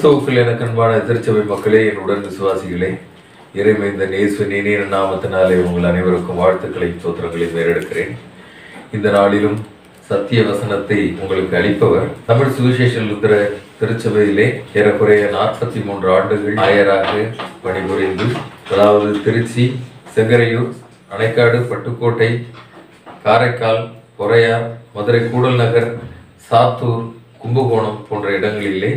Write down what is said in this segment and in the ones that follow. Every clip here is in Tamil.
கிறிஸ்துவுக்குள் எனக்கு அன்பான திருச்சபை மக்களே என் உடன் விசுவாசிகளே இறைமைந்த நேசுவின் இனிய நாமத்தினாலே உங்கள் அனைவருக்கும் வாழ்த்துக்களை சோத்திரங்களை மேறெடுக்கிறேன் இந்த நாளிலும் சத்திய வசனத்தை உங்களுக்கு அளிப்பவர் தமிழ் சுவிசேஷ லுத்திர திருச்சபையிலே ஏறக்குறைய நாற்பத்தி மூன்று ஆண்டுகள் ஆயராக பணிபுரிந்து அதாவது திருச்சி செங்கரையூர் அணைக்காடு பட்டுக்கோட்டை காரைக்கால் பொறையார் மதுரை கூடல் நகர் சாத்தூர் கும்பகோணம் போன்ற இடங்களிலே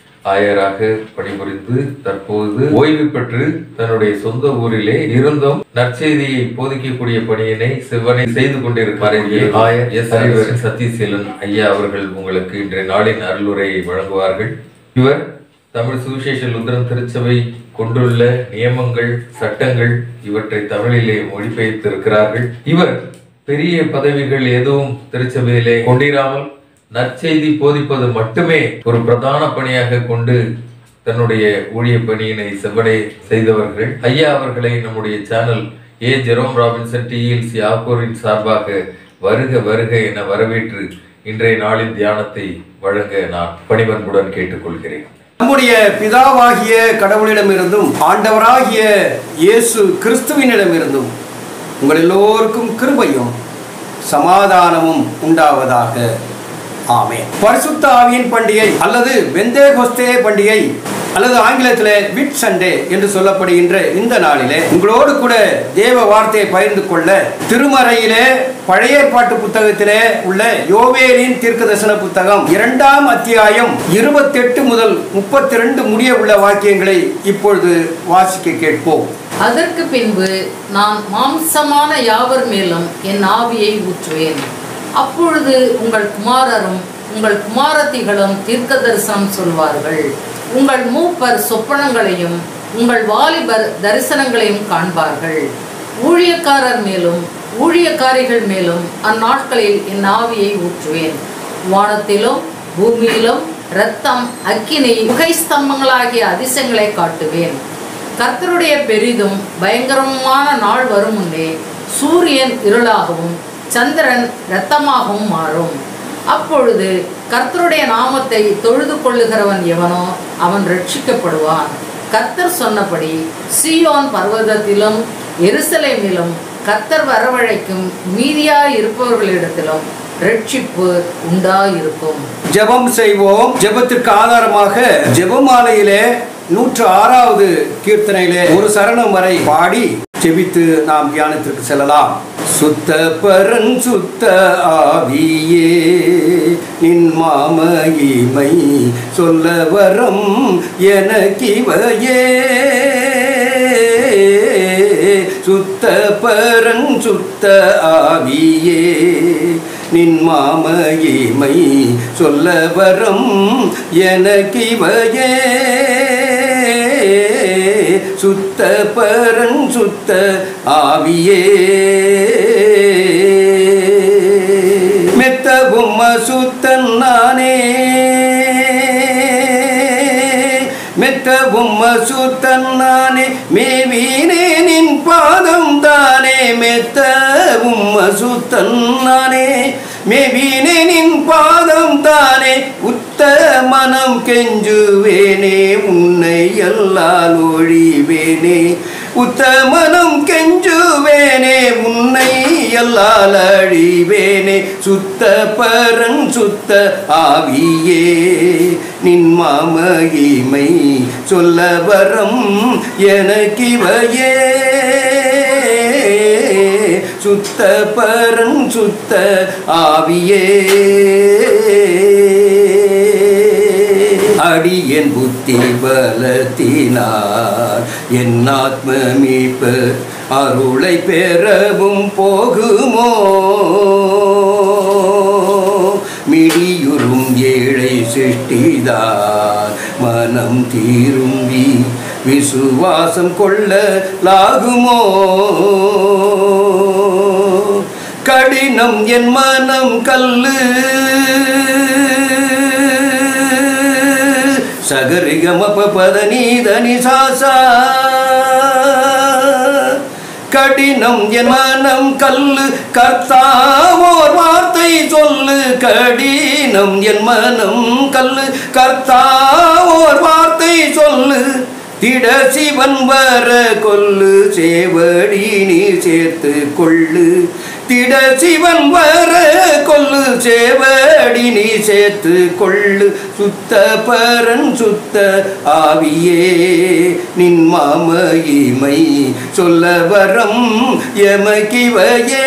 ஆயராக பணிபுரிந்து தற்போது ஓய்வு பெற்று தன்னுடைய சொந்த ஊரிலே இருந்தும் நற்செய்தியை போதிக்கக்கூடிய பணியினை சிவனை செய்து கொண்டிருக்கிறார் ஆயர் எஸ் அறிவர் சத்யசீலன் ஐயா அவர்கள் உங்களுக்கு இன்றைய நாளின் அருளுரையை வழங்குவார்கள் இவர் தமிழ் சுவிசேஷ லுத்திரன் திருச்சபை கொண்டுள்ள நியமங்கள் சட்டங்கள் இவற்றை தமிழிலே மொழிபெயர்த்து இருக்கிறார்கள் இவர் பெரிய பதவிகள் எதுவும் திருச்சபையிலே கொண்டிராமல் நற்செய்தி போதிப்பது மட்டுமே ஒரு பிரதான பணியாக கொண்டு தன்னுடைய ஊழிய பணியினை செவ்வடை செய்தவர்கள் ஐயா அவர்களை நம்முடைய channel A Jerome Robinson DLC ஆக்கூரின் சார்பாக வருக வருக என வரவேற்று இன்றைய நாளின் தியானத்தை வழங்க நான் பணிவன்புடன் கேட்டுக்கொள்கிறேன் நம்முடைய பிதாவாகிய கடவுளிடமிருந்தும் ஆண்டவராகிய இயேசு கிறிஸ்துவினிடமிருந்தும் உங்கள் எல்லோருக்கும் கிருபையும் சமாதானமும் உண்டாவதாக ஆமென் பரிசுத்த ஆவியின் பண்டிகை அல்லது வெந்தேகொஸ்தே பண்டிகை அல்லது ஆங்கிலத்தில் விட் சண்டே என்று சொல்லப்படுகின்ற இந்த நாளிலே உங்களோடு கூட தேவ வார்த்தையை பகிர்ந்து கொள்ள திருமறையிலே பழைய ஏற்பாட்டு புத்தகத்திலே உள்ள யோவேலின் தீர்க்க தரிசன புத்தகம் இரண்டாம் அத்தியாயம் இருபத்தெட்டு முதல் முப்பத்தி ரெண்டு முடிய உள்ள வாக்கியங்களை இப்பொழுது வாசிக்க கேட்போம் அதற்கு பின்பு நான் மாம்சமான யாவர் மேலும் என் ஆவியை ஊற்றுவேன் அப்பொழுது உங்கள் குமாரரும் உங்கள் குமாரத்திகளும் தீர்க்க தரிசனம் சொல்வார்கள் உங்கள் மூப்பர் சொப்பனங்களையும் உங்கள் வாலிபர் தரிசனங்களையும் காண்பார்கள் ஊழியக்காரர் மேலும் ஊழியக்காரிகள் மேலும் அந்நாட்களில் என் ஆவியை ஊற்றுவேன் வானத்திலும் பூமியிலும் இரத்தம் அக்கினி புகை ஸ்தம்பங்களாகிய அதிசயங்களை காட்டுவேன் கர்த்தருடைய பெரிதும் பயங்கரமான நாள் வரும் முன்னே சூரியன் இருளாகவும் சந்திரன் இரத்தமாகவும் மாறும் அப்பொழுது கர்த்தருடைய நாமத்தை தொழுது கொள்ளுகிறவன் எவனோ அவன் ரட்சிக்கப்படுவான் கர்த்தர் சொன்னபடி சீயோன் பர்வதத்திலும் எருசலேமிலும் கர்த்தர் வரவழைக்கும் மீதியாய் இருப்பவர்களிடத்திலும் ரட்சிப்பு உண்டாயிருக்கும் ஜெபம் செய்வோம் ஜெபத்திற்கு ஆதாரமாக ஜெபமாலையிலே நூற்று ஆறாவது கீர்த்தனையிலே ஒரு சரணம் வரை பாடி ஜெபித்து நாம் தியானத்திற்கு செல்லலாம் சுத்த பரன் சுத்த ஆவியே நின் மாமகிமை சொல்ல வரம் எனக்கிவையே சுத்த பரன் சுத்த ஆவியே நின் மாமகிமை சொல்ல வரம் எனக்கிவையே சுத்த பரன் சுத்த ஆவியே மெத்தவும் சுத்தன் நானே மெத்தவும் சுத்தன் நானே மேவீனே நின் பாதம் தானே மெத்தவும் சுத்தன் நானே மேவீனே நின் பாதம் தானே உத்த மனம் கெஞ்சுவேனே உன்னை எல்லால் ஒழிவேனே உத்த மனம் கெஞ்சுவேனே உன்னை எல்லால் அழிவேனே சுத்த பரன் சுத்த ஆவியே நின் மாமகிமை சொல்ல வரம் எனக்கிவையே சுத்த பரன் சுத்த ஆவியே அடியன் புத்தி பலத்தினார் என் ஆத்ம மீட்பு அருளை பெறவும் போகுமோ மிடியுறும் ஏழை சிருஷ்டிதார் மனம் தீரும்பி விசுவாசம் கொள்ள லாகுமோ கடினம் என் மனம் கல்லு சகரிகமப பதனி தனி சாசா கடினம் என் மனம் கல்லு கர்த்தாவோர் வார்த்தை சொல்லு கடினம் என் மனம் கல்லு கர்த்தாவோர் வார்த்தை சொல்லு திட சிவன் வர கொல்லு சேவடி நீ சேர்த்து கொள்ளு திட சிவன் வர கொல்லு சேவடி நீ சேர்த்து கொள்ளு சுத்த பரன் சுத்த ஆவியே நின் மாமகிமை சொல்ல வரம் எமக்கிவையே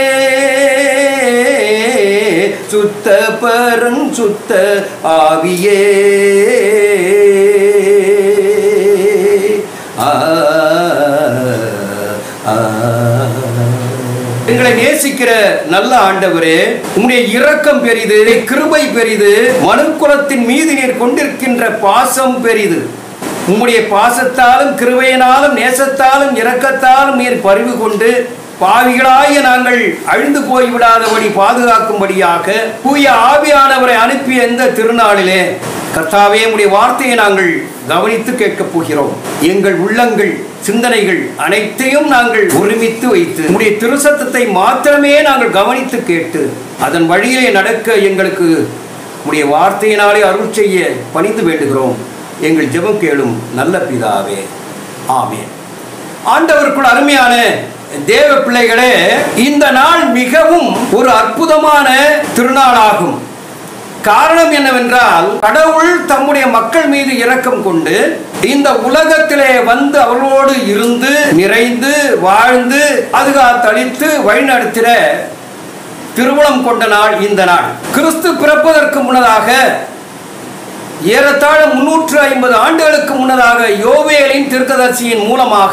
சுத்த பரன் சுத்த ஆவியே ஆ, ஆ. எங்களை நேசிக்கிற நல்ல ஆண்டவரே உம்முடைய இரக்கம் பெரிது கிருபை பெரிது மனுக்குலத்தின் மீது நீர் கொண்டிருக்கின்ற பாசம் பெரிது உம்முடைய பாசத்தாலும் கிருபையினாலும் நேசத்தாலும் இரக்கத்தாலும் நீர் பரிவு கொண்டு பாவிகளாய நாங்கள் அழிந்து போய்விடாதபடி பாதுகாக்கும்படியாக தூய ஆவியானவரை அனுப்பிய இந்த திருநாளிலே கர்த்தாவே உம்முடைய வார்த்தையை நாங்கள் கவனித்து கேட்கப் போகிறோம் எங்கள் உள்ளங்கள் சிந்தனைகள் அனைத்தையும் நாங்கள் ஒருமித்து வைத்து உம்முடைய திருசத்தத்தை மாத்திரமே நாங்கள் கவனித்து கேட்டு அதன் வழியிலே நடக்க எங்களுக்கு உம்முடைய வார்த்தையினாலே அருள் செய்ய பணிந்து வேண்டுகிறோம் எங்கள் ஜெபம் கேளும் நல்ல பிதாவே ஆமென் ஆண்டவருக்குள் அருமையான தேவ பிள்ளைகளே இந்த நாள் மிகவும் ஒரு அற்புதமான திருநாளாகும் காரணம் என்னவென்றால் கடவுள் தம்முடைய மக்கள் மீது இரக்கம் கொண்டு இந்த உலகத்திலே வந்து அவர்களோடு இருந்து நிறைந்து வாழ்ந்து பாதுகாத்தளித்து வழிநடத்தின திருவுளம் கொண்ட நாள் இந்த நாள் கிறிஸ்து பிறப்பதற்கு முன்னதாக ஏறத்தாழ முன்னூற்று ஐம்பது ஆண்டுகளுக்கு முன்னதாக யோவேலின் தீர்க்கதரிசியின் மூலமாக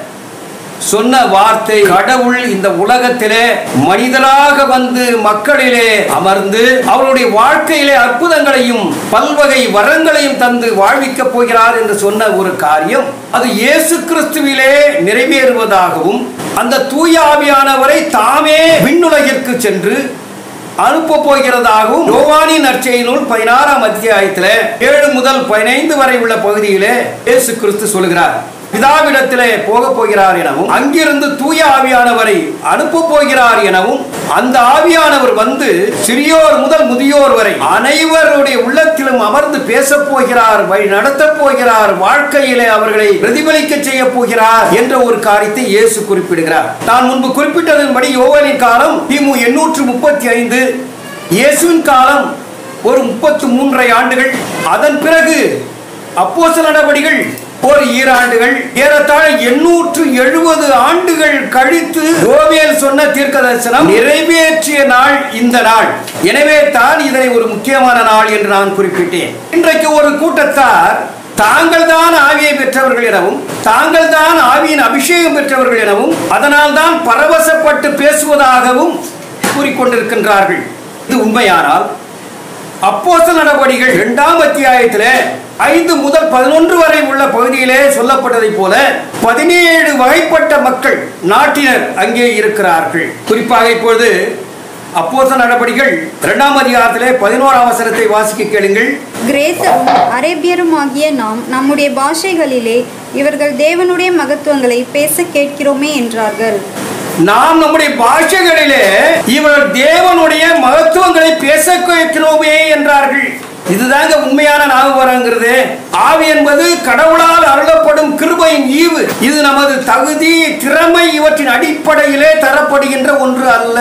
சொன்ன வார்த்தை கடவுள் இந்த உலகத்திலே மனிதராக வந்து மக்களிலே அமர்ந்து அவருடைய வாழ்க்கையிலே அற்புதங்களையும் பல்வகை வரங்களையும் தந்து வாழ்விக்கப் போகிறார் என்று சொன்ன ஒரு காரியம் அது இயேசு கிறிஸ்துவிலே நிறைவேறுவதாகவும் அந்த தூய ஆவியானவரை தாமே விண்ணுலகிற்கு சென்று அனுப்ப போகிறதாகவும் யோவானின் நற்செய்தி நூல் பதினாறாம் அத்தியாயத்தில் ஏழு முதல் பதினைந்து வரை உள்ள பகுதியிலே இயேசு கிறிஸ்து சொல்கிறார் பிதாவிடத்திலே போக போகிறார் எனவும் அங்கிருந்து தூய ஆவியானவரை அனுப்ப போகிறார் எனவும் அந்த ஆவியானவர் வந்து சிறியோர் முதல் முதியோர் வரை அனைவருடைய உள்ளத்திலும் அமர்ந்து பேசப் போகிறார் வழி நடத்தப் போகிறார் வாழ்க்கையிலே அவர்களை பிரதிபலிக்க செய்ய போகிறார் என்ற ஒரு காரியத்தை இயேசு குறிப்பிடுகிறார் நான் முன்பு குறிப்பிட்டதன்படி யோவனின் காலம் கிமு எண்ணூற்று முப்பத்தி ஐந்து இயேசுவின் காலம் ஒரு முப்பத்து மூன்றரை ஆண்டுகள் அதன் பிறகு அப்போஸ்தல நடவடிகள் ஒரு ஈராண்டுகள் ஏறத்தாழ எண்ணூற்று எழுபது ஆண்டுகள் கழித்து யோவேல் சொன்ன தீர்க்க தரிசனம் நிறைவேற்றிய நாள் இந்த நாள் எனவே தான் இதனை ஒரு முக்கியமான நாள் என்று நான் குறிப்பிட்டேன் இன்றைக்கு ஒரு கூட்டத்தார் தாங்கள் தான் ஆவியை பெற்றவர்கள் எனவும் தாங்கள் தான் ஆவியின் அபிஷேகம் பெற்றவர்கள் எனவும் அதனால் தான் பரவசப்பட்டு பேசுவதாகவும் கூறிக்கொண்டிருக்கின்றார்கள் இது உண்மையானால் அப்போஸ்தல நடவடிக்கைகள் இரண்டாம் அத்தியாயத்திலே ஐந்து முதல் பதினொன்று வரை உள்ள பகுதியிலே சொல்லப்பட்டதைப் போல பதினேழு வகைப்பட்ட மக்கள் நாட்டினர் அங்கே இருக்கிறார்கள் குறிப்பாக இப்பொழுது அப்போஸ்தல நடவடிக்கைகள் இரண்டாம் அதிகாரத்திலே பதினோராம் அவசரத்தை வாசிக்க கேளுங்கள் கிரேத்தரும் அரேபியருமாகிய நாம் நம்முடைய பாஷைகளிலே இவர்கள் தேவனுடைய மகத்துவங்களை பேச கேட்கிறோமே என்றார்கள் நாம் நம்முடைய பாஷைகளிலே இவர் தேவனுடைய மகத்துவங்களை பேச கேட்கிறோமே என்றார்கள் இதுதாங்க உண்மையான நாகவரங்கிறது ஆவி என்பது கடவுளால் அருளப்படும் கிருபையின் ஈவு இது நமது தகுதி திறமை இவற்றின் அடிப்படையிலே தரப்படுகின்ற ஒன்று அல்ல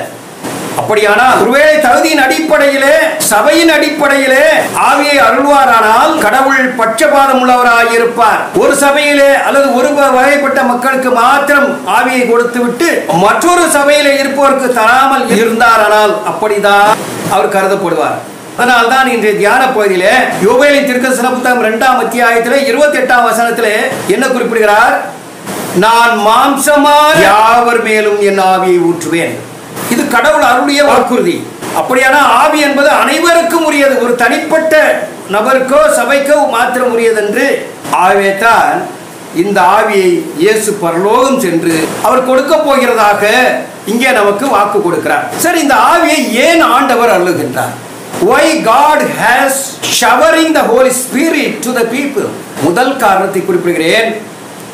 அப்படியானால் ஒருவேளை தகுதியின் அடிப்படையிலே சபையின் அடிப்படையிலே ஆவியை அருள்வாரானால் கடவுள் பட்சபாதம் உள்ளவராய் இருப்பார் ஒரு சபையிலே அல்லது ஒரு வ- வகைப்பட்ட மக்களுக்கு மாத்திரம் ஆவியை கொடுத்து விட்டு மற்றொரு சபையிலே இருப்பவருக்கு தராமல் இருந்தாரானால் அப்படிதான் அவர் கருதப்படுவார் அதனால் தான் இன்றைய தியான பகுதியிலே யோபேலின் திருக்கசன புத்தகம் இரண்டாம் அத்தியாயத்திலே இருபத்தி எட்டாம் வசனத்திலே என்ன குறிப்பிடுகிறார் நான் மாம்சமா யாவர் மேலும் என் ஆவியை ஊற்றுவேன் இது கடவுள் அருளிய வாக்குறுதி அப்படியான ஆவி என்பது அனைவருக்கும் உரியது ஒரு தனிப்பட்ட நபருக்கோ சபைக்கோ மாத்திரம் உரியதென்று ஆகவே தான் இந்த ஆவியை இயேசு பரலோகம் சென்று அவர் கொடுக்க போகிறதாக இங்கே நமக்கு வாக்கு கொடுக்கிறார் சரி இந்த ஆவியை ஏன் ஆண்டவர் அருளுகின்றார் why god has showering the holy spirit to the people முதல் காரணத்தை குறிப்பிடுகிறேன்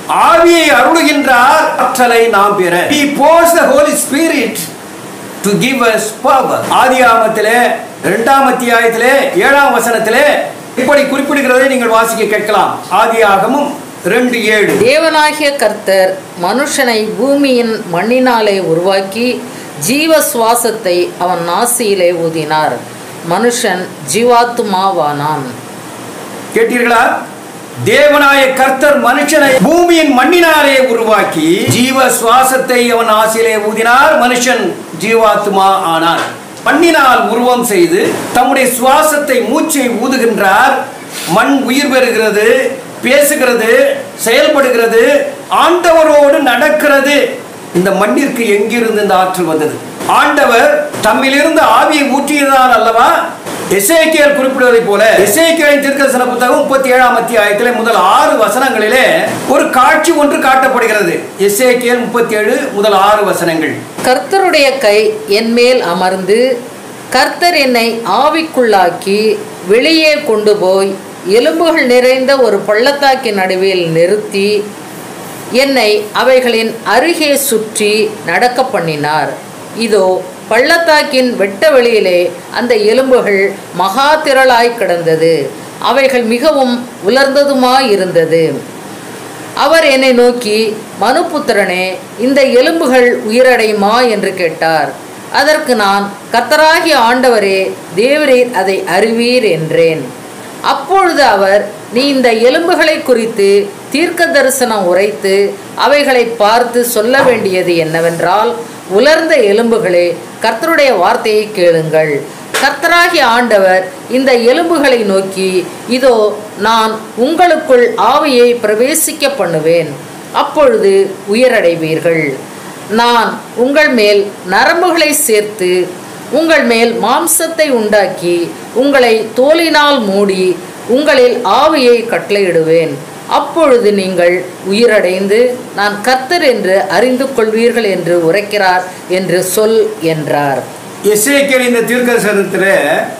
ஆவியை அருளுகின்றார் ஆற்றலை நாம் பெற he pours the holy spirit to give us power ஆதியாகமத்திலே இரண்டாம் அத்தியாயத்திலே ஏழாம் வசனத்திலே இப்படி குறிப்பிடுகிறதை நீங்கள் வாசிக்க கேட்கலாம் ஆதியாகமும் ரெண்டு ஏழு தேவனாகிய கர்த்தர் மனுஷனை பூமியின் மண்ணினாலே உருவாக்கி ஜீவ சுவாசத்தை அவன் நாசியிலே ஊதினார் மனுஷன் ஜீவாத்துமாவானான் கேட்டீர்களா தேவனாய கர்த்தர் மனுஷனை பூமியின் மண்ணினாலே உருவாக்கி ஜீவ சுவாசத்தை அவன் ஆசிலே ஊதினார் மனுஷன் ஜீவாத்மா ஆனான் மண்ணினால் உருவம் செய்து தம்முடைய சுவாசத்தை மூச்சை ஊதுகின்றார் மண் உயிர் பெறுகிறது பேசுகிறது செயல்படுகிறது ஆண்டவரோடு நடக்கிறது இந்த மண்ணிற்கு எங்கிருந்து இந்த ஆற்றல் வந்தது ஆண்டவர் தம்மிலிருந்து ஆவியை ஊற்றியதான் அல்லவா எசேக்கியல் குறிப்பிடுவதை போல எசேக்கியலின் தீர்க்கதரிசன புத்தகம் முப்பத்தி ஏழாம் அத்தியாயத்திலே முதல் ஆறு வசனங்களிலே ஒரு காட்சி ஒன்று காட்டப்படுகிறது எசேக்கியல் முப்பத்தி ஏழு முதல் ஆறு வசனங்கள் கர்த்தருடைய கை என் மேல் அமர்ந்து கர்த்தர் என்னை ஆவிக்குள்ளாக்கி வெளியே கொண்டு போய் எலும்புகள் நிறைந்த ஒரு பள்ளத்தாக்கின் நடுவில் நிறுத்தி என்னை அவைகளின் அருகே சுற்றி நடக்க பண்ணினார் இதோ பள்ளத்தாக்கின் வெட்ட வெளியிலே அந்த எலும்புகள் மகா திரளாய் கிடந்தது அவைகள் மிகவும் உலர்ந்ததுமாயிருந்தது அவர் என்னை நோக்கி மனுபுத்திரனே இந்த எலும்புகள் உயிரடையுமா என்று கேட்டார் அதற்கு நான் கர்த்தராகிய ஆண்டவரே தேவரீர் அதை அறிவீர் என்றேன் அப்பொழுது அவர் நீ இந்த எலும்புகளை குறித்து தீர்க்க தரிசனம் உரைத்து அவைகளை பார்த்து சொல்ல வேண்டியது என்னவென்றால் உலர்ந்த எலும்புகளே கர்த்தருடைய வார்த்தையை கேளுங்கள் கர்த்தராகிய ஆண்டவர் இந்த எலும்புகளை நோக்கி இதோ நான் உங்களுக்குள் ஆவியை பிரவேசிக்க பண்ணுவேன் அப்பொழுது உயிரடைவீர்கள் நான் உங்கள் மேல் நரம்புகளை சேர்த்து உங்கள் மேல் மாம்சத்தை உண்டாக்கி உங்களை தோலினால் மூடி உங்களில் ஆவியை கட்டளையிடுவேன் அப்பொழுது நீங்கள் உயிரடைந்து நான் கர்த்தர் என்று அறிந்து கொள்வீர்கள் என்று உரைக்கிறார் என்று சொல் என்றார் எசேக்கியல் இந்த தீர்க்கதரிசனத்தில்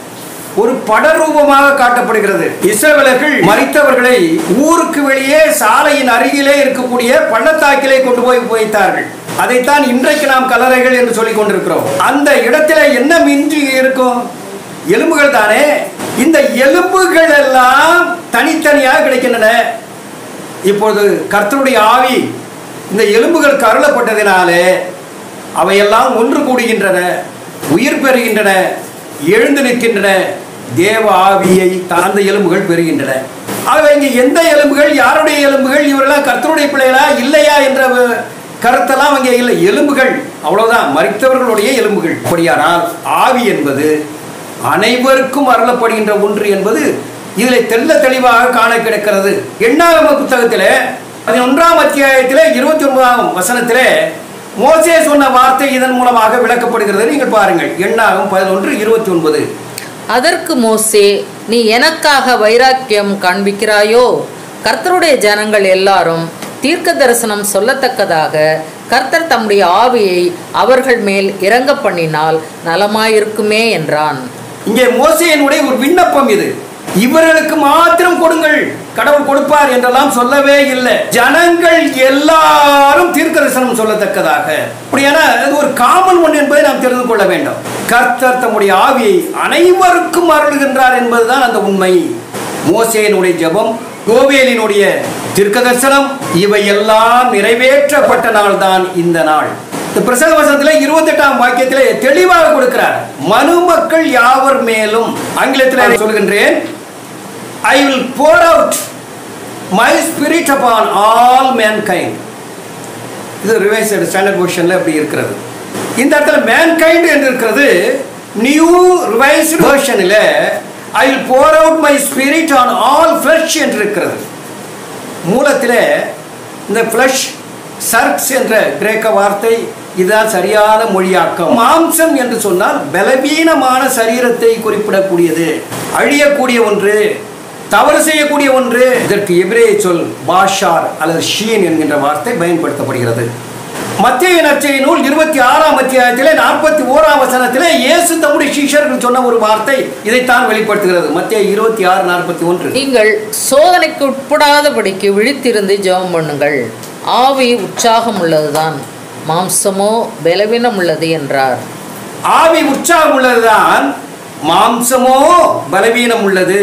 ஒரு படரூபமாக காட்டப்படுகிறது இஸ்ரவேலர்கள் மரித்தவர்களை ஊருக்கு வெளியே சாலையின் அருகிலே இருக்கக்கூடிய பள்ளத்தாக்கிலே கொண்டு போய் வைத்தார்கள் அதைத்தான் இன்றைக்கு நாம் கல்லறைகள் என்று சொல்லிக் கொண்டிருக்கிறோம் அந்த இடத்துல என்ன மிஞ்சி இருக்கும் எலும்புகள் தானே இந்த எலும்புகள் எல்லாம் தனித்தனியாக கிடைக்கின்றன இப்பொழுது கர்த்தருடைய ஆவி இந்த எலும்புகள் கருளப்பட்டதினாலே அவையெல்லாம் ஒன்று கூடுகின்றன உயிர் பெறுகின்றன எழுந்து நிற்கின்றன தேவ ஆவியை அந்த எலும்புகள் பெறுகின்றன ஆகவே இங்கே எந்த எலும்புகள் யாருடைய எலும்புகள் இவரெல்லாம் கர்த்தருடைய பிள்ளைகளா இல்லையா என்ற வ- கருத்தெல்லாம் அங்கே இல்லை எலும்புகள் அவ்வளவுதான் மறித்தவர்களுடைய எலும்புகள் அப்படியானால் ஆவி என்பது அனைவருக்கும் அருளப்படுகின்ற ஒன்று என்பது இதில் தெள்ள தெளிவாக காண கிடக்கிறது எண்ணாகம புத்தகத்திலே பதினொன்றாம் அத்தியாயத்திலே இருபத்தி ஒன்பதாம் வசனத்திலே மோசே சொன்ன வார்த்தை இதன் மூலமாக விளக்கப்படுகிறது நீங்கள் பாருங்கள் எண்ணாகம் பதினொன்று இருபத்தி ஒன்பது அதற்கு மோசே நீ எனக்காக வைராக்கியம் காண்பிக்கிறாயோ கர்த்தருடைய ஜனங்கள் எல்லாரும் தீர்க்க தரிசனம் சொல்லத்தக்கதாக கர்த்தர் தம்முடைய ஆவியை அவர்கள் மேல் இறங்க பண்ணினால் நலமாயிருக்குமே என்றான் இங்கே மோசேயினுடைய ஒரு விண்ணப்பம் இது இவர்களுக்கு மாத்திரம் கொடுங்கள் கடவுள் கொடுப்பார் என்றெல்லாம் சொல்லவே இல்லை ஜனங்கள் எல்லாரும் தீர்க்க தரிசனம் சொல்லத்தக்கதாக அப்படியான அது ஒரு காமன் ஒன்று என்பதை நாம் தெரிந்து கொள்ள வேண்டும் கர்த்தர் தம்முடைய ஆவியை அனைவருக்கும் அருளுகின்றார் என்பதுதான் அந்த உண்மை மோசேயினுடைய ஜெபம் கோவேலினுடைய தீர்க்க தரிசனம் இவை எல்லாம் நிறைவேற்றப்பட்ட நாள் தான் இந்த நாள் இந்த பிரசங்க வசனத்தில் இருபத்தெட்டாம் வாக்கியத்திலே தெளிவாக கொடுக்கிறார் மனுமக்கள் யாவர் மேலும் ஆங்கிலத்தில் சொல்கின்றேன் I will pour out my spirit upon all mankind இது ரிவைஸ் ஸ்டாண்டர்ட் பொசிஷனில் அப்படி இருக்கிறது இந்த இடத்துல mankind என்று இருக்கிறது நியூ ரிவைஸ் வெர்ஷனில் I will pour out my spirit on all flesh என்று இருக்கிறது மூலத்தில் இந்த ஃப்ளஷ் சர்க்ஸ் என்ற கிரேக்க வார்த்தை இதுதான் சரியான மொழியாக்கம் மாம்சம் என்று சொன்னால் பலவீனமான சரீரத்தை குறிப்பிடக்கூடியது அழியக்கூடிய ஒன்று தவறு செய்யக்கூடிய ஒன்று இதற்கு எபிரேய சொல் பாஷார் அல்லது ஷீன் என்கின்ற வார்த்தை பயன்படுத்தப்படுகிறது மத்திய நற்செய்தி நூல் இருபத்தி ஆறாம் அத்தியாயத்திலே நாற்பத்தி ஓராம் வசனத்திலே இயேசு தம்முடைய சீஷர்கள் சொன்ன ஒரு வார்த்தை இதைத்தான் வெளிப்படுத்துகிறது மத்திய இருபத்தி ஆறு நாற்பத்தி ஒன்று நீங்கள் சோதனைக்கு உட்படாதபடிக்கு விழித்திருந்து ஜெபம் பண்ணுங்கள் ஆவி உற்சாகம் உள்ளதுதான் மாம்சமோ பலவீனம் உள்ளது என்றார் ஆவி உற்சாகம் உள்ளதுதான் மாம்சமோ பலவீனம் உள்ளது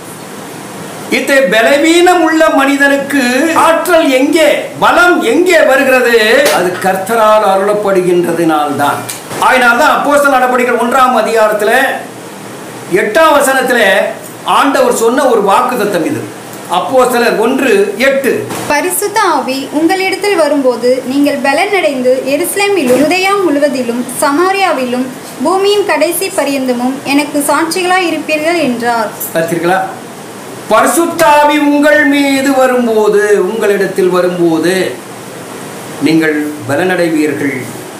இத்தை பலவீனம் உள்ள மனிதனுக்கு ஆற்றல் எங்கே பலம் எங்கே வருகிறது அது கர்த்தரால் அருளப்படுகின்றதினால்தான் அதனால்தான் அப்போஸ்தலர் நடவடிக்கைகள் ஒன்றாம் அதிகாரத்தில் எட்டாம் வசனத்தில் ஆண்டவர் சொன்ன ஒரு வாக்குத்தத்தம் இது அப்போஸ்தலர் ஒன்று எட்டு பரிசுத்த ஆவி உங்களிடத்தில் வரும்போது நீங்கள் பலனடைந்து எருசலேமிலும் யுதேயா முழுவதிலும் சமாரியாவிலும் பூமியின் கடைசி பரியந்தமும் எனக்கு சாட்சிகளாய் இருப்பீர்கள் என்றார் பார்த்தீர்களா பரிசுத்தாவி உங்கள் மீது வரும்போது உங்களிடத்தில் வரும்போது நீங்கள் பலனடைவீர்கள்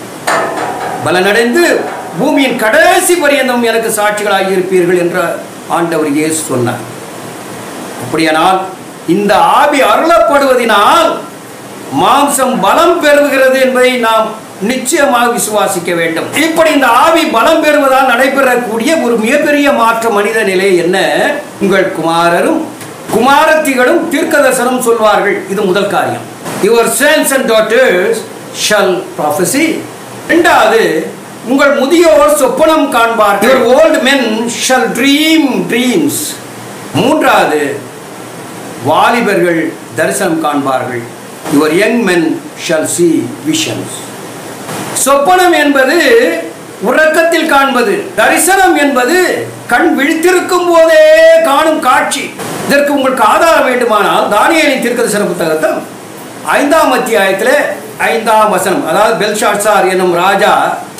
பலனடைந்து பூமியின் கடைசி பரியந்தம் எனக்கு சாட்சிகளாகி இருப்பீர்கள் என்ற ஆண்டவர் இயேசு சொன்னார் அப்படியானால் இந்த ஆவி அருளப்படுவதினால் மாம்சம் பலம் பெறுகிறது என்பதை நாம் நிச்சயமாக விசுவாசிக்க வேண்டும் இப்படி இந்த ஆவி பலம் பெறுவதால் நடைபெறக்கூடிய ஒரு மிகப்பெரிய மாற்ற மனித நிலை என்ன உங்கள் குமாரரும் குமாரத்திகளும் தீர்க்கதர்சனம் சொல்வார்கள் இது முதல் காரியம் your sons and daughters shall prophecy இரண்டாவது உங்கள் முதியோர் சொப்பனம் காண்பார்கள் your old men shall dream dreams மூன்றாவது வாலிபர்கள் தரிசனம் காண்பார்கள் your young men shall see visions சொப்பனம் என்பது உறக்கத்தில் காண்பது தரிசனம் என்பது கண் விழித்திருக்கும் போதே காணும் காட்சி இதற்கு உங்களுக்கு ஆதாரம் வேண்டுமானால் தானியேலின் தீர்க்கதரிசன புத்தகத்தில் ஐந்தாம் அத்தியாயத்தில் ஐந்தாம் வசனம் அதாவது பெல்ஷாட்சார் என்னும் ராஜா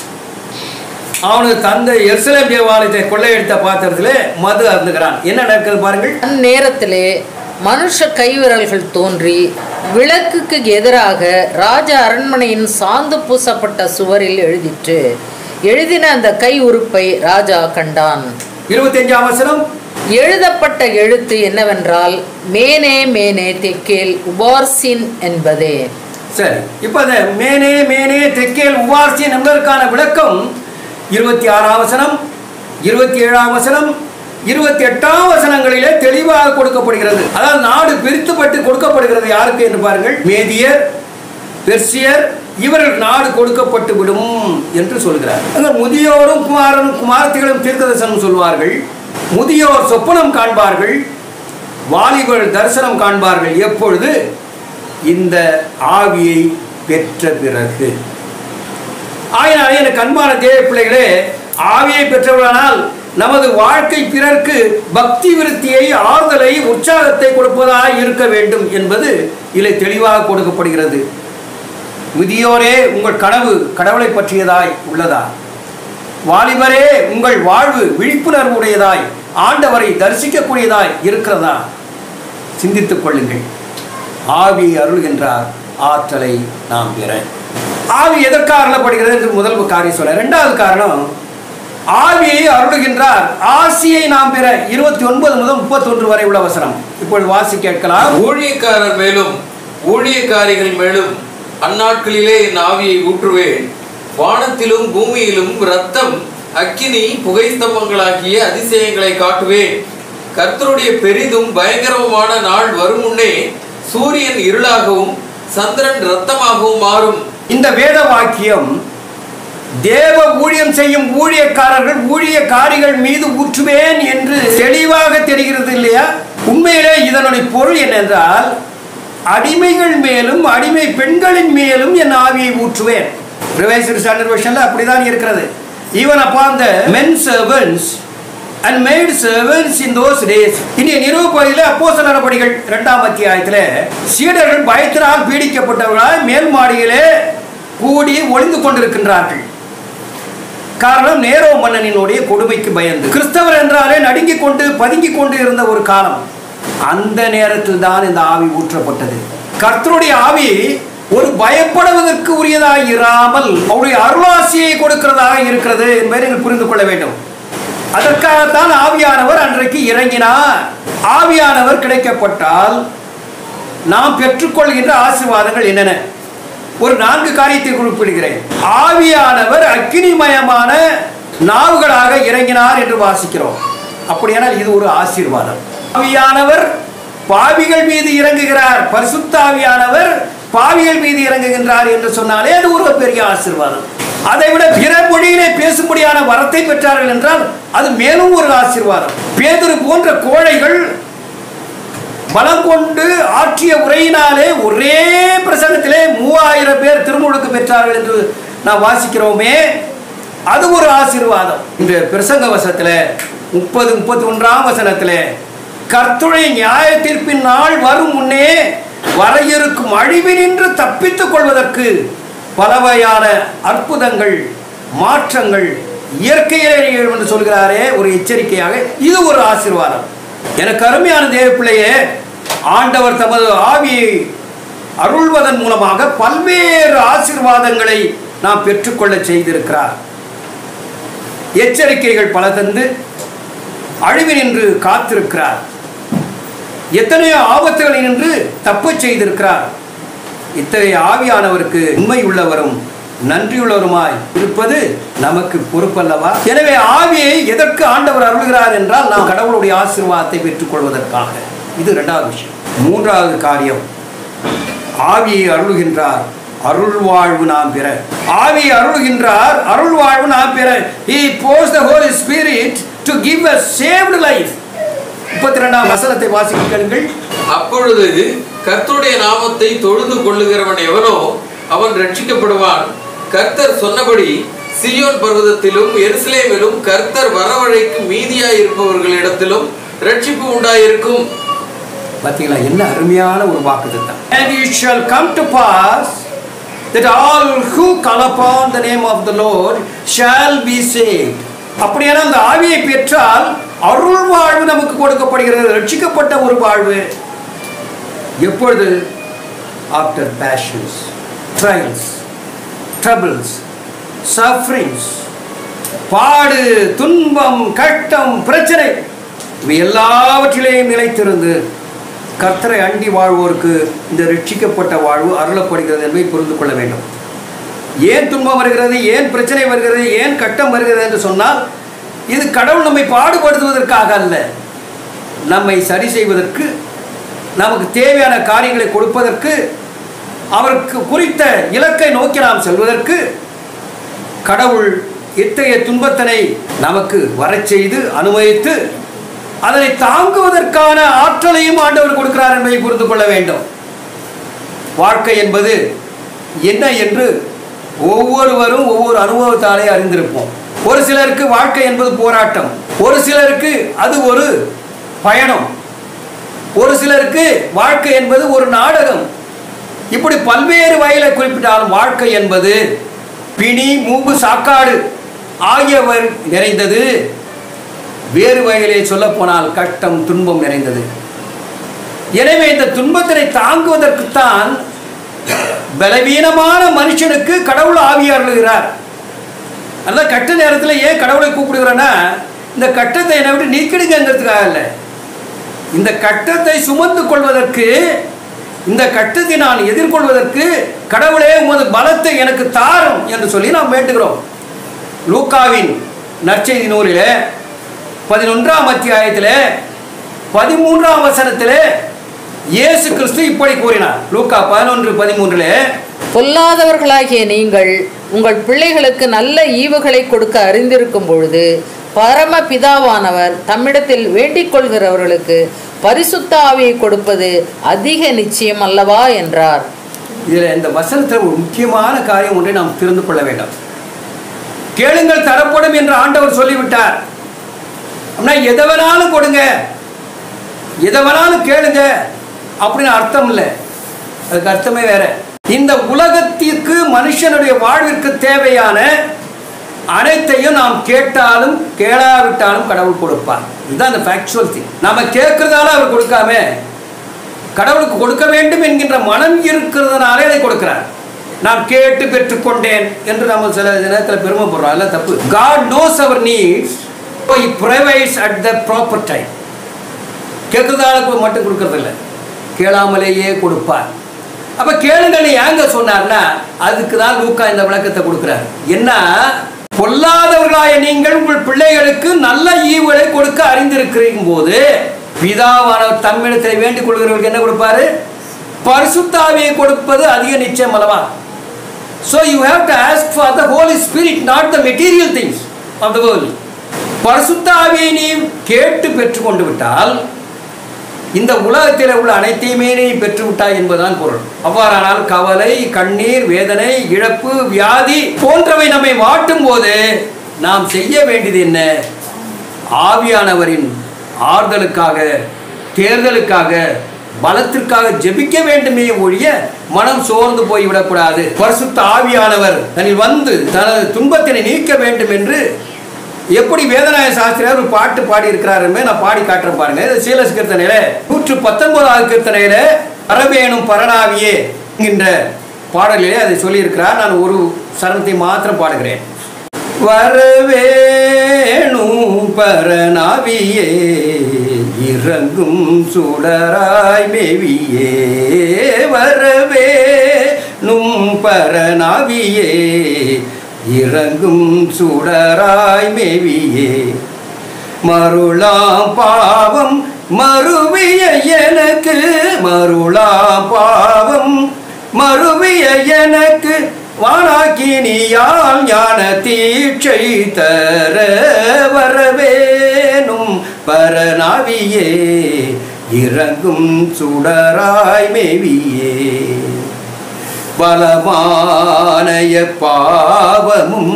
அவனுக்கு தந்தை எருசலேம் தேவாலயத்தை கொள்ளையடித்த பாத்திரத்திலே மது அருந்துகிறான் என்ன நடக்குது பாருங்கள் அந்நேரத்திலே மனுஷ கைவிரல்கள் தோன்றி விளக்குக்கு எதிராக ராஜ அரண்மனையின் சாந்து பூசப்பட்ட சுவரில் எழுதிற்று எழுதின அந்த கை உறுப்பை ராஜா கண்டான் இருபத்தஞ்சாம் வசனம் எழுதப்பட்ட எழுத்து என்னவென்றால் மேனே மேனே தெக்கேல் உபார்சின் என்பதே சரி இப்போ அந்த மேனே மேனே தெக்கேல் உவார்சியன் என்பதற்கான விளக்கம் இருபத்தி ஆறாம் வசனம் இருபத்தி ஏழாம் வசனம் இருபத்தி எட்டாம் வசனங்களிலே தெளிவாக கொடுக்கப்படுகிறது அதாவது நாடு பிரித்துப்பட்டு கொடுக்கப்படுகிறது யாருக்கு என்று பாருங்கள் மேதியர் பெர்சியர் இவர்கள் நாடு கொடுக்கப்பட்டு விடும் என்று சொல்கிறார் அந்த முதியோரும் குமாரனும் குமாரத்திகளும் தீர்க்கதரிசனம் சொல்வார்கள் முதியோர் சொப்பனம் காண்பார்கள் வாலிபர்கள் தரிசனம் காண்பார்கள் எப்பொழுது இந்த ஆவியை பெற்ற பிறகு ஆயினாலே எனக்கு அன்பான தேவ பிள்ளைகளே ஆவியை பெற்றவர்களானால் நமது வாழ்க்கை பிறர்க்கு பக்தி விருத்தியை ஆறுதலை உற்சாகத்தை கொடுப்பதாக இருக்க வேண்டும் என்பது இதில் தெளிவாக கொடுக்கப்படுகிறது முதியோரே உங்கள் கனவு கடவுளை பற்றியதாய் உள்ளதா வாலிபரே உங்கள் வாழ்வு விழிப்புணர்வு உடையதாய் ஆண்டவரை தரிசிக்கக்கூடியதாய் இருக்கிறதா சிந்தித்துக் கொள்ளுங்கள் ஆவி அருள்கின்றார் ஆற்றலை நாம் பெற ஆவி எதற்காக அருளப்படுகிறது என்று முதல் காரியம் சொல்ல இரண்டாவது காரணம் ஆவியை அருளுகின்றார் ஆசியை நாம் பெற இருபத்தி ஒன்பது முதல் முப்பத்தொன்று வரை உள்ள வசனம் இப்பொழுது வாசி கேட்கலாம் ஊழியக்காரர் மேலும் ஊழியக்காரிகள் மேலும் அந்நாட்களிலே என் ஆவியை ஊற்றுவேன் வானத்திலும் பூமியிலும் ரத்தம் அக்கினி புகை ஸ்தம்பங்களாகிய அதிசயங்களை காட்டுவேன் கர்த்தருடைய பெரிதும் பயங்கரமான நாள் வரும் முன்னே சூரியன் இருளாகவும் சந்திரன் ரத்தமாகவும் மாறும் இந்த வேத வாக்கியம் தேவ ஊழியம் செய்யும் ஊழியக்காரர்கள் ஊழியக்காரிகள் மீது ஊற்றுவேன் என்று தெளிவாக தெரிகிறது இல்லையா உண்மையிலே இதனுடைய பொருள் என்னென்றால் அடிமைகள் மேலும் அடிமை பெண்களின் மேலும் என் ஆவியை ஊற்றுவேன் ரிவைசர் ஸ்டாண்டர்ட் வெர்ஷன்ல அப்படிதான் இருக்கிறது even upon the men servants and maid servants in those days இனிய நிறுவ பகுதியில் அப்போஸ்தலர் நடபடிகள் இரண்டாம் அத்தியாயத்தில் சீடர்கள் பயத்தினால் பீடிக்கப்பட்டவர்களாய் மேல் மாடியிலே கூடி ஒளிந்து கொண்டிருக்கின்றார்கள் காரணம் நேரோ மன்னனினுடைய கொடுமைக்கு பயந்து கிறிஸ்தவர் என்றாலே நடுங்கிக் கொண்டு பதுங்கிக் கொண்டு இருந்த ஒரு காலம் அந்த நேரத்தில் தான் இந்த ஆவி ஊற்றப்பட்டது கர்த்தருடைய ஆவி ஒரு பயப்படுவதற்கு உரியதாக இராமல் அவருடைய அருளாசியை கொடுக்கிறதாக இருக்கிறது என்பதை நீங்கள் புரிந்து கொள்ள வேண்டும் அதற்காகத்தான் ஆவியானவர் அன்றைக்கு இறங்கினார் ஆவியானவர் கிடைக்கப்பட்டால் நாம் பெற்றுக்கொள்கின்ற ஆசீர்வாதங்கள் என்னென்ன ஒரு நான்கு காரியத்தை குறிப்பிடுகிறேன் ஆவியானவர் அக்கினிமயமான நாவுகளாக இறங்கினார் என்று வாசிக்கிறோம் அப்படியானால் இது ஒரு ஆசீர்வாதம் ஆவியானவர் பாவிகள் மீது இறங்குகிறார் பரிசுத்த ஆவியானவர் பாவிகள் மீது இறங்குகின்றார் என்று சொன்னாலே அது ஒரு பெரிய ஆசீர்வாதம் அதை விட பிற மொழியிலே பேசும்படியான வரத்தை பெற்றார்கள் என்றால் அது மேலும் ஒரு ஆசீர்வாதம் பேதுரு போன்ற கோழைகள் பலம் கொண்டு ஆற்றிய உரையினாலே ஒரே பிரசங்கத்திலே மூவாயிரம் பேர் திருமுழுக்கு பெற்றார்கள் என்று நாம் வாசிக்கிறோமே அது ஒரு ஆசீர்வாதம் இந்த பிரசங்க வசத்தில் முப்பது முப்பத்தி ஒன்றாம் வசனத்தில் கர்த்துடைய நியாய தீர்ப்பின் நாள் வரும் முன்னே வர இருக்கும் அழிவினின்று தப்பித்துக் கொள்வதற்கு பலவையான அற்புதங்கள் மாற்றங்கள் இயற்கையிலே நிகழும் என்று சொல்கிறாரே ஒரு எச்சரிக்கையாக இது ஒரு ஆசீர்வாதம் எனக்கு அருமையான தேவ பிள்ளையே ஆண்டவர் தமது ஆவியை அருள்வதன் மூலமாக பல்வேறு ஆசீர்வாதங்களை நாம் பெற்றுக்கொள்ள செய்திருக்கிறார் எச்சரிக்கைகள் பல தந்து அழிவினின்று காத்திருக்கிறார் எத்தனையோ ஆபத்துகளில் நின்று தப்பச் செய்திருக்கிறார் இத்தகைய ஆவியானவருக்கு உண்மை உள்ளவரும் நன்றியுள்ளவருமாய் இருப்பது நமக்கு பொறுப்பல்லவா எனவே ஆவியை எதற்கு ஆண்டவர் அருள்கிறார் என்றால் நாம் கடவுளுடைய ஆசீர்வாதத்தை பெற்றுக்கொள்வதற்காக இது இரண்டாவது விஷயம் மூன்றாவது காரியம் ஆவியை அருளுகின்றார் அருள் வாழ்வு நாம் பெற ஆவியை அருளுகின்றார் அருள் வாழ்வு நாம் பெற he pours the holy spirit to give a saved life முப்பத்தி ரெண்டாம் வசனத்தை வாசிக்க கேளுங்கள் அப்பொழுது கர்த்தருடைய நாமத்தை தொழுது கொள்ளுகிறவன் எவனோ அவன் ரட்சிக்கப்படுவான் கர்த்தர் சொன்னபடி சியோன் பர்வதத்திலும் எருசலேமிலும் கர்த்தர் வரவழைக்கும் மீதியாய் இருப்பவர்களிடத்திலும் ரட்சிப்பு உண்டாயிருக்கும் பார்த்தீங்களா என்ன அருமையான ஒரு வாக்குத்தத்தம் and it shall come to pass that all who call upon the name of the lord shall be saved அப்படியான அந்த ஆவியை பெற்றால் அருள் வாழ்வு நமக்கு கொடுக்கப்படுகிறது ரட்சிக்கப்பட்ட ஒரு வாழ்வு எப்பொழுது after patience trials troubles sufferings பாடு துன்பம் கட்டம் பிரச்சனை இவை எல்லாவற்றிலேயும் நிலைத்திருந்து கர்த்தரை அண்டி வாழ்வோருக்கு இந்த ரட்சிக்கப்பட்ட வாழ்வு அருளப்படுகிறது என்பதை புரிந்து கொள்ள வேண்டும் ஏன் துன்பம் வருகிறது ஏன் பிரச்சனை வருகிறது ஏன் கட்டம் வருகிறது என்று சொன்னால் இது கடவுள் நம்மை பாடுபடுத்துவதற்காக அல்ல நம்மை சரி செய்வதற்கு நமக்கு தேவையான காரியங்களை கொடுப்பதற்கு அவருக்கு குறித்த இலக்கை நோக்கி நாம் செல்வதற்கு கடவுள் இத்தகைய துன்பத்தினை நமக்கு வரச் செய்து அனுமதித்து அதனை தாங்குவதற்கான ஆற்றலையும் ஆண்டவர் கொடுக்கிறார் என்பதை புரிந்து கொள்ள வேண்டும் வாழ்க்கை என்பது என்ன என்று ஒவ்வொருவரும் ஒவ்வொரு அனுபவத்தாலே அறிந்திருப்போம் ஒரு சிலருக்கு வாழ்க்கை என்பது போராட்டம் ஒரு சிலருக்கு அது ஒரு பயணம் ஒரு சிலருக்கு வாழ்க்கை என்பது ஒரு நாடகம் இப்படி பல்வேறு வகையில குறிப்பிட்டாலும் வாழ்க்கை என்பது பிணி மூம்பு சாக்காடு ஆகியவை நிறைந்தது வேறு வகையிலே சொல்லப் போனால் கட்டம் துன்பம் நிறைந்தது எனவே இந்த துன்பத்தினை தாங்குவதற்குத்தான் பலவீனமான மனுஷனுக்கு கடவுள் ஆவி அருளுகிறார் அந்த கட்ட நேரத்தில் ஏன் கடவுளை கூப்பிடுகிறேன்னா இந்த கட்டத்தை என்னை விட்டு நீக்கிடுங்கிறதுக்காக இல்லை இந்த கட்டத்தை சுமந்து கொள்வதற்கு இந்த கட்டத்தை நான் எதிர்கொள்வதற்கு கடவுளே உமது பலத்தை எனக்கு தாரும் என்று சொல்லி நாம் வேண்டுகிறோம் லூக்காவின் நற்செய்தி நூலிலே பதினொன்றாம் அத்தியாயத்திலே பதிமூன்றாம் வசனத்திலே இயேசு கிறிஸ்து இப்படி கூறினார் லூக்கா பதினொன்று பதிமூன்றிலே பொல்லாதவர்களாகிய நீங்கள் உங்கள் பிள்ளைகளுக்கு நல்ல ஈவுகளை கொடுக்க அறிந்திருக்கும் பொழுது பரம பிதாவானவர் தம்மிடத்தில் வேண்டிக் கொள்கிறவர்களுக்கு பரிசுத்த ஆவியை கொடுப்பது அதிக நிச்சயம் அல்லவா என்றார் இதில் இந்த வசனத்தில் ஒரு முக்கியமான காரியம் ஒன்றை நாம் தெரிந்து கொள்ள வேண்டும் கேளுங்கள் தரப்படும் என்று ஆண்டவர் சொல்லிவிட்டார் அப்படின்னா எதை வேணாலும் கொடுங்க எதை வேணாலும் கேளுங்க அப்படின்னு அர்த்தம் இல்லை அதுக்கு அர்த்தமே வேற இந்த உலகத்திற்கு மனுஷனுடைய வாழ்விற்கு தேவையான அனைத்தையும் நாம் கேட்டாலும் கேளாவிட்டாலும் கடவுள் கொடுப்பார் இதுதான் அந்த ஃபேக்சுவல் திங் நாம கேட்கறதால அவர் கொடுக்காம கடவுளுக்கு கொடுக்க வேண்டும் என்கின்ற மனம் இருக்கிறதுனாலே அதை கொடுக்கிறார் நான் கேட்டு பெற்றுக்கொண்டேன் என்று நம்ம சில நேரத்தில் பெருமைப்படுறோம் அதெல்லாம் தப்பு God knows our needs he provides at the proper time கேட்கறதால மட்டும் கொடுக்கறதில்ல கேளாமலேயே கொடுப்பார் அப்ப கேளுங்கன்னு ஏங்க சொன்னார்னா அதுக்கு தான் லூக்கா இந்த விளக்கத்தை கொடுக்கிறார் என்ன பொல்லாதவர்களாய நீங்கள் உங்கள் பிள்ளைகளுக்கு நல்ல ஈவுகளை கொடுக்க அறிந்திருக்கிறீங்க போது பிதாவானவர் தம்மிடத்தில் வேண்டிக் கொள்கிறவர்களுக்கு என்ன கொடுப்பாரு பரிசுத்தாவியை கொடுப்பது அதிக நிச்சயம் அல்லவா So you have to ask for the Holy Spirit, not the material things of the world. பரிசுத்த ஆவியை நீ கேட்டு பெற்றுக்கொண்டு விட்டால் இந்த உலகத்தில் உள்ள அனைத்தையுமே நீ பெற்றுவிட்டாய் என்பதுதான் பொருள் அவ்வாறானால் கவலை கண்ணீர் வேதனை இழப்பு வியாதி போன்றவை நம்மை வாட்டும் போது நாம் செய்ய வேண்டியது என்ன ஆவியானவரின் ஆறுதலுக்காக தேர்தலுக்காக பலத்திற்காக ஜெபிக்க வேண்டுமே ஒழிய மனம் சோர்ந்து போய்விடக்கூடாது பரிசுத்த ஆவியானவர் தன்னில் வந்து தனது துன்பத்தினை நீக்க வேண்டும் என்று எப்படி வேதநாய சாஸ்திரியார் ஒரு பாட்டு பாடி இருக்கிறாருமே நான் பாடி காட்டுறேன் பாருங்க இது சீலஸ் கீர்த்தனையில நூற்று பத்தொன்பதாவது கீர்த்தனையில பரவேணும் பரணாவியே என்கின்ற பாடலிலே அதை சொல்லியிருக்கிறார் நான் ஒரு சரணத்தை மாத்திரம் பாடுகிறேன் வரவேணும் பரநாவியே இறங்கும் சுடராய் மேவியே வரவேணும் பரநாவியே இறங்கும் சுடராய் மேவியே மருளாம் பாவம் மறுவிய எனக்கு மருளாம் பாவம் மறுவிய எனக்கு வானாக்கினியால் ஞான தீட்சை தர வரவேணும் பரநாவியே இறங்கும் சுடராய் மேவியே பலமானய பாவமும்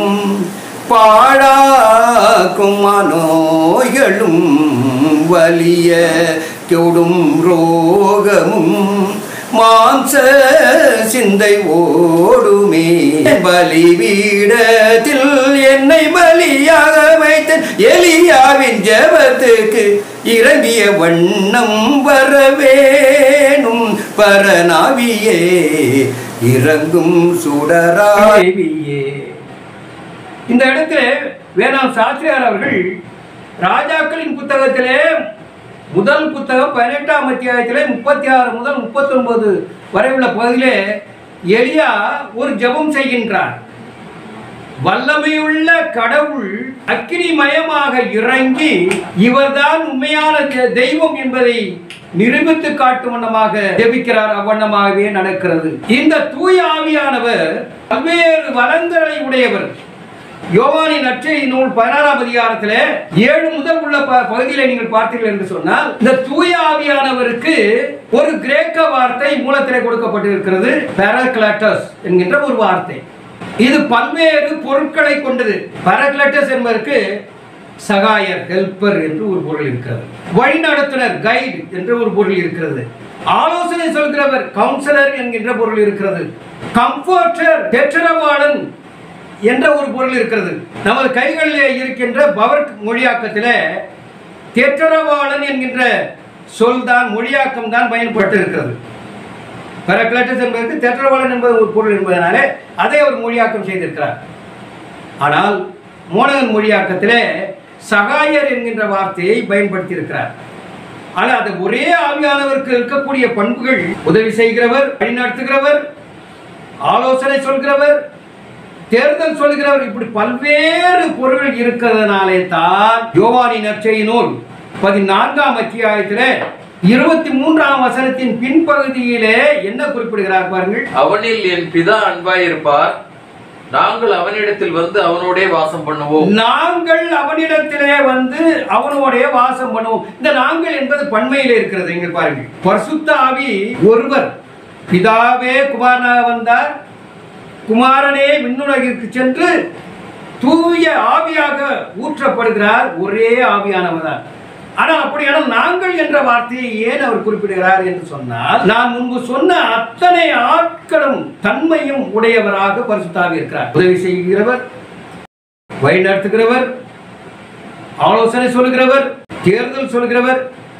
பாழாக்கும் நோய்களும் வலிய கெடும் ரோகமும் மாம்ச சிந்தை ஓடுமே பலிபீடத்தில் என்னை பலியாக வைத்த எலியாவின் ஜெபத்துக்கு இறங்கிய வண்ணம் வரவேணும் பரநாவியே இறங்கும் சுடராவியே இந்த இடத்துல வேணாம் சாஸ்திரியார் அவர்கள் ராஜாக்களின் புத்தகத்திலே முதல் புத்தகம் பதினெட்டாம் அத்தியாயத்திலே முப்பத்தி ஆறு முதல் முப்பத்தொன்பது வரை உள்ள பகுதியிலே எலியா ஒரு ஜெபம் செய்கின்றார் வல்லமையுள்ள கடவுள் அக்கினிமயமாக இறங்கி இவர்தான் உண்மையான தெ- தெய்வம் என்பதை நிரூபித்து காட்டும் வண்ணமாக ஜெபிக்கிறார் அவ்வண்ணமாகவே நடக்கிறது இந்த தூய ஆவியானவர் பல்வேறு வளங்களை உடையவர் யோவானின் நற்செய்தி நூல் பதினாறாம் அதிகாரத்திலே ஏழு முதல் உள்ள ப- பகுதியில நீங்கள் பார்த்தீர்கள் என்று சொன்னால் இந்த தூய ஆவியானவருக்கு ஒரு கிரேக்க வார்த்தை மூலத்திலே கொடுக்கப்பட்டிருக்கிறது பேரக்லாட்டஸ் என்கின்ற ஒரு வார்த்தை இது பல்வேறு பொருட்களை கொண்டது பேரக்லாட்டஸ் என்பதற்கு சகாயர் ஹெல்ப்பர் என்று ஒரு பொருள் இருக்கிறது வழிநடத்துனர் கைடு என்ற ஒரு பொருள் இருக்கிறது ஆலோசனை சொல்கிறவர் கவுன்சிலர் என்கின்ற பொருள் இருக்கிறது கம்ஃபர்டர் தேற்றரவாளன் என்ற ஒரு பொருள் இருக்கிறது நமது கைகளிலே இருக்கின்ற பவர் மொழியாக்கத்திலே தேற்றரவாளன் என்கின்ற சொல் தான் மொழியாக்கம் தான் பயன்பட்டு இருக்கிறது பெரக்லட்டஸ் என்பதற்கு தேற்றரவாளன் என்பது ஒரு பொருள் என்பதனாலே அதை அவர் மொழியாக்கம் செய்திருக்கிறார் ஆனால் மோனகன் மொழியாக்கத்திலே சகாயர் என்கின்ற வார்த்தையை பயன்படுத்தி இருக்கிறார் ஆனால் அது ஒரே ஆவியானவருக்கு இருக்கக்கூடிய பண்புகள் உதவி செய்கிறவர் வழிநடத்துகிறவர் ஆலோசனை சொல்கிறவர் தேர்தல் சொல்கிறவர் இப்படி பல்வேறு பொருள்கள் இருக்கிறதுனாலே தான் யோவானி நற்செய்தி நூல் பதினான்காம் அத்தியாயத்திலே இருபத்தி மூன்றாம் வசனத்தின் பின்பகுதியிலே என்ன குறிப்பிடுகிறார் பாருங்கள் அவனில் என் பிதா அன்பாயிருப்பார் நாங்கள் அவனிடத்தில் வந்து அவனோடே வாசம் பண்ணுவோம் நாங்கள் அவனிடத்திலே வந்து அவனோடைய வாசம் பண்ணுவோம் இந்த நாங்கள் என்பது பண்மையிலே இருக்கிறது இங்க பாருங்கள் பரிசுத்த ஆவி ஒருவர் பிதாவே குமாரனாக வந்தார் குமாரனே விண்ணுலகிற்கு சென்று தூய ஆவியாக ஊற்றப்படுகிறார் ஒரே ஆவியானவர் தான் ஆனால் அப்படியானால் நாங்கள் என்ற வார்த்தையை ஏன் அவர் குறிப்பிடுகிறார் என்று சொன்னால் நான் முன்பு சொன்ன அத்தனை ஆட்களும் தன்மையும் உடையவராக பரிசுத்தாவி இருக்கிறார் உதவி செய்கிறவர் வழி நடத்துகிறவர் ஆலோசனை சொல்கிறவர் தேர்தல் சொல்கிறவர்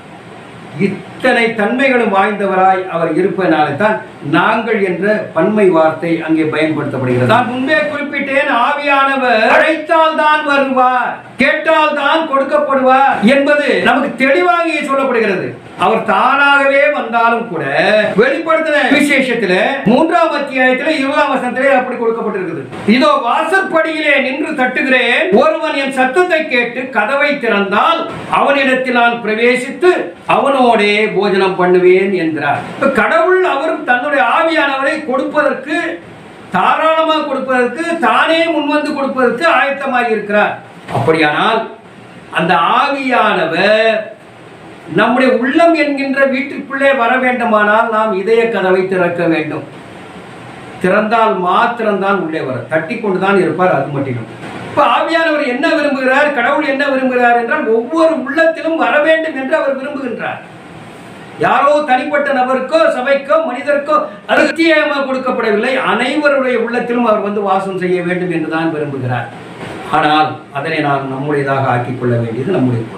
இத்தனை தன்மைகளும் வாய்ந்தவராய் அவர் இருப்பதனாலே தான் நாங்கள் என்ற பன்மை வார்த்தை அங்கே பயன்படுத்தப்படுகிறது நான் முன்பே குறிப்பிட்டேன் ஆவியானவர் அழைத்தால் தான் வருவார் கேட்டால் தான் கொடுக்கப்படுவார் என்பது நமக்கு தெளிவாக இங்கே சொல்லப்படுகிறது அவர் தானாகவே வந்தாலும் கூட வெளிப்படுத்தின விசேஷத்துல மூன்றாம் அத்தியாயத்துல இருபதாம் வசனத்திலே அப்படி கொடுக்கப்பட்டிருக்குது இதோ வாசற்படியிலே நின்று தட்டுகிறேன் ஒருவன் என் சத்தத்தை கேட்டு கதவை திறந்தால் அவனிடத்தில் நான் பிரவேசித்து அவனோடே போஜனம் பண்ணுவேன் என்கிறார் இப்ப கடவுள் அவரும் தன்னுடைய ஆவியானவரை கொடுப்பதற்கு தாராளமாக கொடுப்பதற்கு தானே முன்வந்து கொடுப்பதற்கு ஆயத்தமாக இருக்கிறார் அப்படியானால் அந்த ஆவியானவர் நம்முடைய உள்ளம் என்கின்ற வீட்டிற்குள்ளே வர வேண்டுமானால் நாம் இதய கதவை திறக்க வேண்டும் திறந்தால் மாத்திரம்தான் உள்ளே வர தட்டி கொண்டுதான் இருப்பார் அது மட்டும் இப்ப ஆவியானவர் என்ன விரும்புகிறார் கடவுள் என்ன விரும்புகிறார் என்றால் ஒவ்வொரு உள்ளத்திலும் வர வேண்டும் என்று அவர் விரும்புகின்றார் யாரோ தனிப்பட்ட நபருக்கோ சபைக்கோ மனிதருக்கோ அது நிச்சயமாக கொடுக்கப்படவில்லை அனைவருடைய உள்ளத்திலும் அவர் வந்து வாசம் செய்ய வேண்டும் என்றுதான் விரும்புகிறார் ஆனால் அதனை நாம் நம்முடையதாக ஆக்கிக் கொள்ள வேண்டியது நம்முடைய பொறுப்பு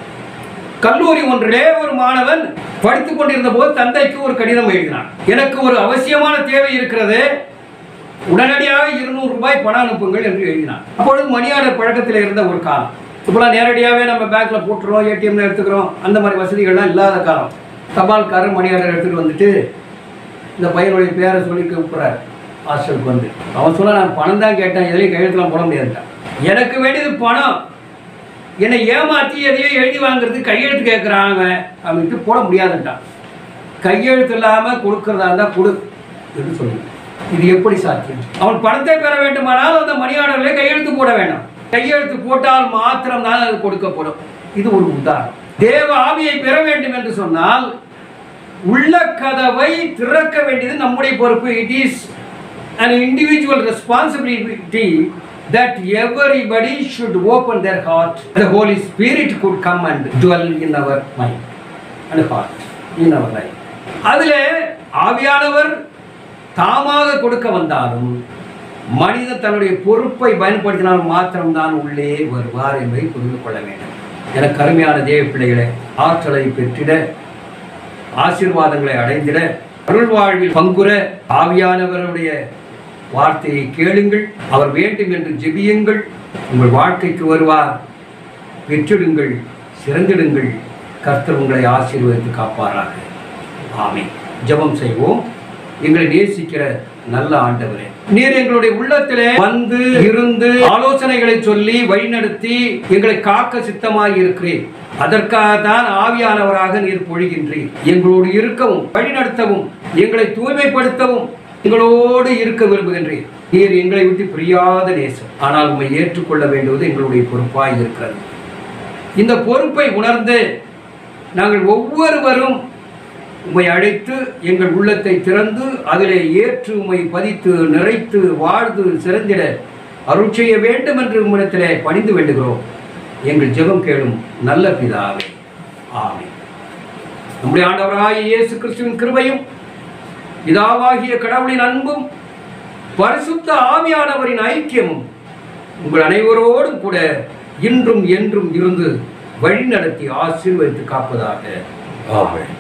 கல்லூரி ஒன்றிலே ஒரு மாணவன் படித்துக் கொண்டிருந்த போது தந்தைக்கு ஒரு கடிதம் எழுதினான் எனக்கு ஒரு அவசியமான தேவை இருக்கிறது உடனடியாக இருநூறு ரூபாய் பணம் அனுப்புங்கள் என்று எழுதினான் அப்பொழுது மணியாளர் பழக்கத்தில் இருந்த ஒரு காலம் இப்போலாம் நேரடியாகவே நம்ம பேங்க்ல போட்டுறோம் ஏடிஎம்ல எடுத்துக்கிறோம் அந்த மாதிரி வசதிகள்லாம் இல்லாத காலம் தபால்காரர் மணியாளர் எடுத்துட்டு வந்துட்டு இந்த பையனுடைய பேரை சொல்லி கூப்பிட்றாரு ஹாஸ்டலுக்கு வந்து அவன் சொல்ல நான் பணம் தான் கேட்டேன் எதுலையும் கையெழுத்துலாம் போட முடியாதுட்டான் எனக்கு வேண்டியது பணம் என்னை ஏமாற்றி எதையோ எழுதி வாங்குறதுக்கு கையெழுத்து கேட்குறான் அவன் அவன்கிட்ட போட முடியாதுட்டான் கையெழுத்து இல்லாமல் கொடுக்கறதா இருந்தால் கொடு என்று சொல்லி இது எப்படி சாத்தியம் அவன் பணத்தை பெற வேண்டுமானால் அந்த மணியாளர்களே கையெழுத்து போட வேண்டாம் கையெழுத்து போட்டால் மாத்திரம் தான் அது கொடுக்கப்படும் இது ஒரு உதாரணம் தேவ ஆவியை பெற வேண்டும் என்று சொன்னால் உள்ள கதவை திறக்க வேண்டியது நம்முடைய பொறுப்பு it is an individual responsibility that everybody should open their heart the holy spirit could come and dwell in our mind and heart in our life அதுல ஆவியானவர் தாமாக கொடுக்க வந்தாலும் மனிதன் தன்னுடைய பொறுப்பை பயன்படுத்தினால் மாத்திரம்தான் உள்ளே வருவார் என்பதை புரிந்து கொள்ள வேண்டும் எனக்கு அருமையான தேவ பிள்ளைகளே ஆற்றலை பெற்றிட ஆசீர்வாதங்களை அடைந்திட அருள் வாழ்வில் பங்குற ஆவியானவருடைய வார்த்தையை கேளுங்கள் அவர் வேண்டும் என்று ஜெபியுங்கள் உங்கள் வாழ்க்கைக்கு வருவார் பெற்றிடுங்கள் சிறந்திடுங்கள் கர்த்தர் உங்களை ஆசீர்வதித்து காப்பாராக ஆமென் ஜெபம் செய்வோம் எங்களை நேசிக்கிற நல்ல ஆண்டவரே நீர் எங்களுடைய உள்ளத்திலே வந்து இருந்து ஆலோசனைகளை சொல்லி வழிநடத்தி எங்களை காக்க சித்தமாய் இருக்கிறேன் அதற்காக தான் ஆவியானவராக நீர் பொழிகின்றீர் எங்களோடு இருக்கவும் வழிநடத்தவும் எங்களை தூய்மைப்படுத்தவும் எங்களோடு இருக்க விரும்புகின்றீர் நீர் எங்களை விட்டு பிரியாத நேசம் ஆனால் உண்மை ஏற்றுக்கொள்ள வேண்டுவது எங்களுடைய பொறுப்பாய் இருக்கிறது இந்த பொறுப்பை உணர்ந்து நாங்கள் ஒவ்வொருவரும் உம்மை அழைத்து எங்கள் உள்ளத்தை திறந்து அதிலே ஏற்று உம்மை பதித்து நிறைத்து வாழ்ந்து சிறந்திட அருள் செய்ய வேண்டும் என்று உம்மிடத்திலே பணிந்து வேண்டுகிறோம் எங்கள் ஜெபம் கேளும் நல்ல பிதாவே ஆமென் நம்முடைய ஆண்டவராகிய இயேசு கிறிஸ்துவின் கிருபையும் பிதாவாகிய கடவுளின் அன்பும் பரிசுத்த ஆவியானவரின் ஐக்கியமும் உங்கள் அனைவரோடும் கூட இன்றும் என்றும் இருந்து வழிநடத்தி ஆசீர்வதித்து காப்பதாக ஆமென்